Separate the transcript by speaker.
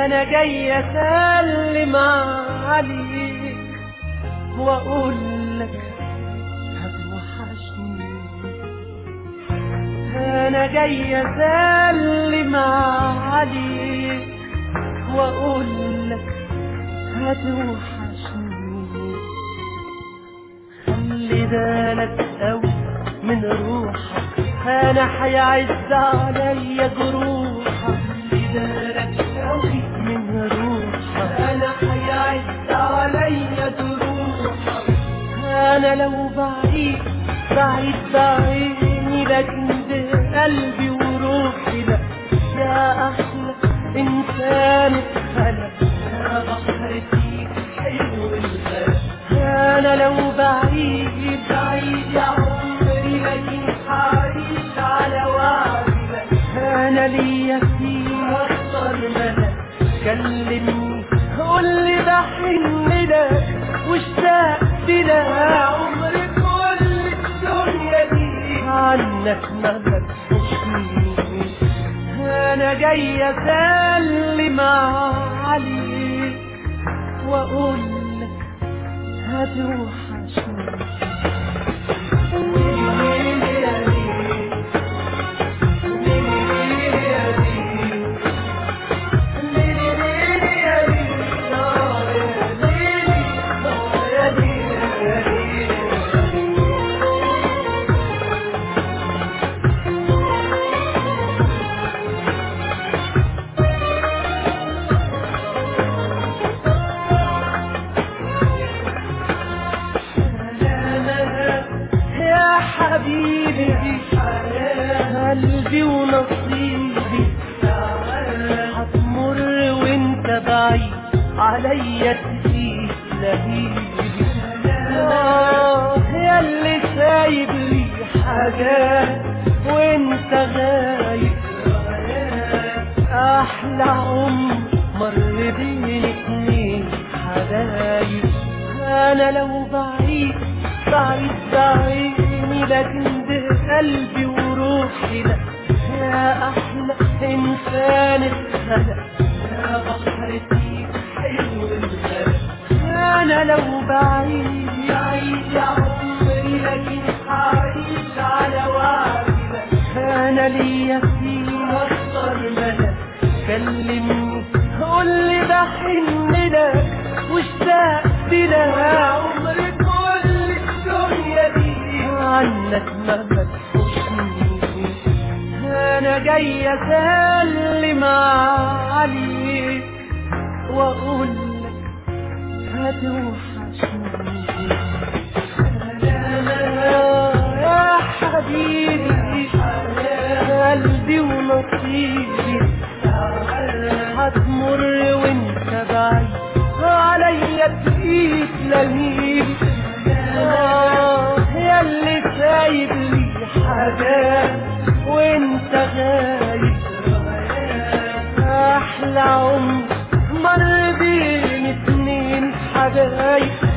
Speaker 1: انا جاي اسلم عليك واقول لك هتوحشني انا جاي اسلم عليك واقول لك هتوحشني خلي بالك قوي من روحك انا هيعز عليا جروحك خلي بالك قوي من روحك انا هيعز عليا جروحك انا لو بعيد بعيد بعيني لكن بقلبي وروحي لا يا احلى انسان اتخلق يا بحر فيك حلو الغلا انا لو بعيد بعيد يا عمري لكن حعيش على وعدي انا ليا فيك اكتر ملك كلمني قول لي بحن لك واشتقت لك عمري كل الدنيا دي عنك ما بتحشني انا جاي اسلم عليك واقول لك هتوحشني يا حبيبي قلبي ونصيبي هتمر وانت بعيد عليا تسيب لهيبي آه يا اللي سايب لي حاجات وانت غايب احلى عمر مر بين اتنين حبايب انا لو بعيد بعيد بعيني لكن بقلبي وروحي لا يا احلى انسان اتخلق يا بحر فيك حلو الغلا انا لو بعيد بعيد يا عمري لكن حعيش على وعدي انا ليا فيك اكتر ملك كلمني قول لي بحن لك واشتقت لك عمري كل الدنيا دي عنك ما بتحشني انا جاي اسلم عليك واقول لك هتوحشني يا حبيبي قلبي ونصيبي هتمر وانت بعيد عليا تقيت لهيبي آه يا اللي سايب لي حاجات وانت غايب احلى عمر مر بين اتنين حبايب